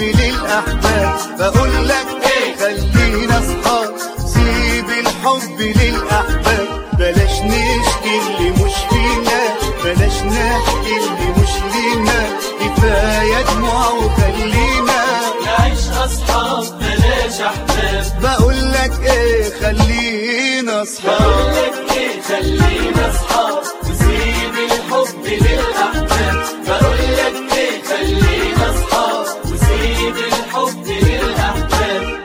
للأحباب بقول لك ايه خلينا اصحاب سيب الحب للأحباب بلاش نشكي اللي مش فينا بلاش نحكي اللي مش لينا كفاية دموع وخلينا نعيش أصحاب بلاش أحباب بقول لك ايه خلينا اصحاب بقول لك إيه خلينا أصحاب وسيب الحب للأحباب بقول لك إيه خلينا أصحاب وسيب الحب للأحباب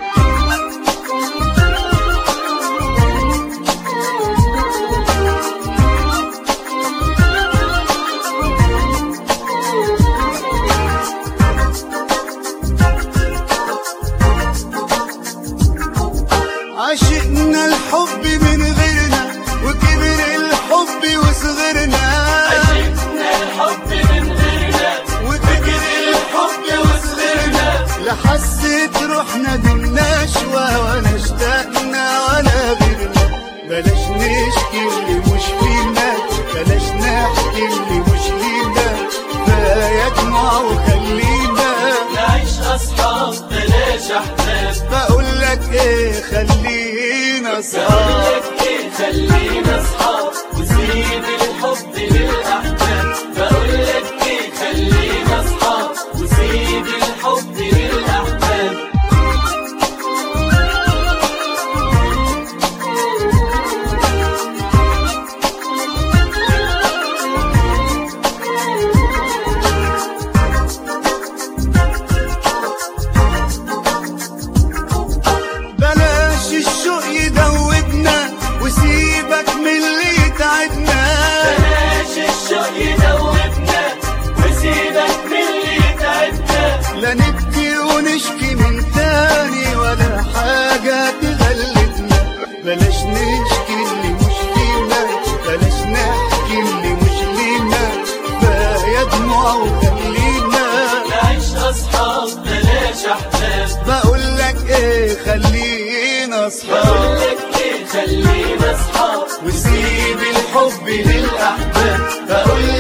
عشقنا الحب من غيرنا وكبر الحب وصغرنا عشقنا الحب من غيرنا وكبر الحب وصغرنا لا حسيت روحنا بالنشوة ولا اشتقنا ولا غيرنا بلاش نشكي اللي مش فينا بلاش نحكي اللي مش لينا كفاية دموع وخلينا نعيش أصحاب بلاش أحباب بقول لك ايه خلينا بقول صحاب لك إيه خلينا أصحاب وسيب الحب للأحباب بقول لك إيه خلينا أصحاب وسيب الحب للأحباب بلاش الشوق يدوبنا وسيبك من اللي يتعبنا بلاش الشوق يدوبنا وسيبك من اللي تعبنا لا نبكي ونشكي من تاني ولا حاجة تغلبنا بلاش نشكي اللي مش فينا بلاش نحكي اللي مش لينا كفاية دموع وخلينا نعيش أصحاب بلاش أحباب بقول لك ايه خلينا اصحاب بقول لك إيه خلينا أصحاب وسيب الحب للأحباب بقول